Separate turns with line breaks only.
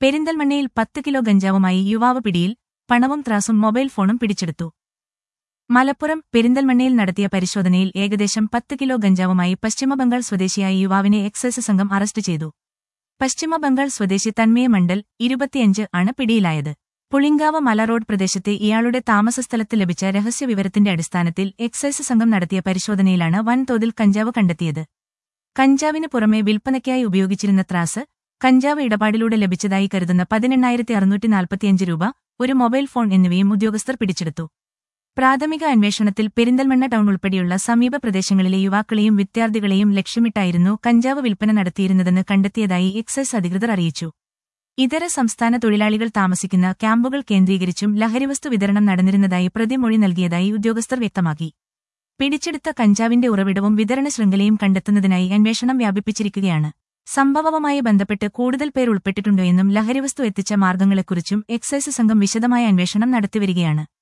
പെരിന്തൽമണ്ണയിൽ പത്ത് കിലോ ഗഞ്ചാവുമായി യുവാവ് പിടിയിൽ പണവും ത്രാസും മൊബൈൽ ഫോണും പിടിച്ചെടുത്തു മലപ്പുറം പെരിന്തൽമണ്ണയിൽ നടത്തിയ പരിശോധനയിൽ ഏകദേശം പത്ത് കിലോ ഗഞ്ചാവുമായി പശ്ചിമബംഗാൾ സ്വദേശിയായ യുവാവിനെ എക്സൈസ് സംഘം അറസ്റ്റ് ചെയ്തു പശ്ചിമബംഗാൾ സ്വദേശി തന്മയ മണ്ഡൽ ഇരുപത്തിയഞ്ച് ആണ് പിടിയിലായത് പുളിങ്കാവ് മല റോഡ് പ്രദേശത്തെ ഇയാളുടെ താമസസ്ഥലത്ത് ലഭിച്ച രഹസ്യവിവരത്തിന്റെ അടിസ്ഥാനത്തിൽ എക്സൈസ് സംഘം നടത്തിയ പരിശോധനയിലാണ് വൻതോതിൽ കഞ്ചാവ് കണ്ടെത്തിയത് കഞ്ചാവിന് പുറമെ വിൽപ്പനയ്ക്കായി ഉപയോഗിച്ചിരുന്ന ത്രാസ് കഞ്ചാവ് ഇടപാടിലൂടെ ലഭിച്ചതായി കരുതുന്ന പതിനെണ്ണായിരത്തി അറുന്നൂറ്റി നാൽപ്പത്തിയഞ്ച് രൂപ ഒരു മൊബൈൽ ഫോൺ എന്നിവയും ഉദ്യോഗസ്ഥർ പിടിച്ചെടുത്തു പ്രാഥമിക അന്വേഷണത്തിൽ പെരിന്തൽമണ്ണ ടൗൺ ഉൾപ്പെടെയുള്ള സമീപ പ്രദേശങ്ങളിലെ യുവാക്കളെയും വിദ്യാർത്ഥികളെയും ലക്ഷ്യമിട്ടായിരുന്നു കഞ്ചാവ് വിൽപ്പന നടത്തിയിരുന്നതെന്ന് കണ്ടെത്തിയതായി എക്സൈസ് അധികൃതർ അറിയിച്ചു ഇതര സംസ്ഥാന തൊഴിലാളികൾ താമസിക്കുന്ന ക്യാമ്പുകൾ കേന്ദ്രീകരിച്ചും ലഹരിവസ്തു വിതരണം നടന്നിരുന്നതായി പ്രതിമൊഴി നൽകിയതായി ഉദ്യോഗസ്ഥർ വ്യക്തമാക്കി പിടിച്ചെടുത്ത കഞ്ചാവിന്റെ ഉറവിടവും വിതരണ ശൃംഖലയും കണ്ടെത്തുന്നതിനായി അന്വേഷണം വ്യാപിപ്പിച്ചിരിക്കുകയാണ് സംഭവവുമായി ബന്ധപ്പെട്ട് കൂടുതൽ പേർ ഉൾപ്പെട്ടിട്ടുണ്ടോയെന്നും ലഹരിവസ്തു എത്തിച്ച മാർഗങ്ങളെക്കുറിച്ചും എക്സൈസ് സംഘം വിശദമായ അന്വേഷണം നടത്തിവരികയാണ്